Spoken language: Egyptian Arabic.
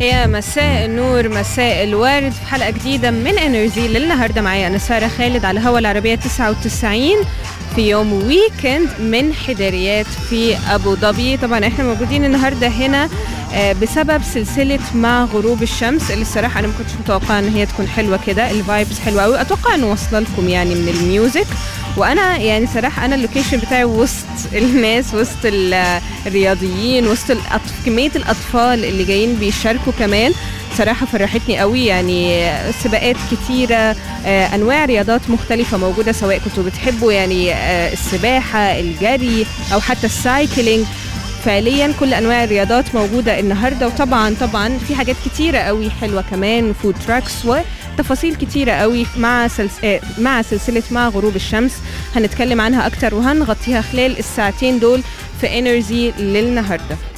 يا مساء النور مساء الورد في حلقة جديدة من انرجي للنهاردة معايا أنا سارة خالد على هوا العربية 99 في يوم ويكند من حداريات في أبو ظبي طبعا احنا موجودين النهاردة هنا آه، بسبب سلسلة مع غروب الشمس اللي الصراحة أنا ما كنتش متوقعة إن هي تكون حلوة كده الفايبس حلوة أوي أتوقع إنه واصلة لكم يعني من الميوزك وانا يعني صراحه انا اللوكيشن بتاعي وسط الناس وسط ال- الرياضيين وسط الأطف... كميه الاطفال اللي جايين بيشاركوا كمان صراحة فرحتني قوي يعني سباقات كتيرة آه، أنواع رياضات مختلفة موجودة سواء كنتوا بتحبوا يعني آه، السباحة الجري أو حتى السايكلينج فعليا كل انواع الرياضات موجوده النهارده وطبعا طبعا في حاجات كتيره قوي حلوه كمان فود تراكس وتفاصيل كتيره قوي مع سلس... آه، مع سلسله مع غروب الشمس هنتكلم عنها اكتر وهنغطيها خلال الساعتين دول في انرجي للنهارده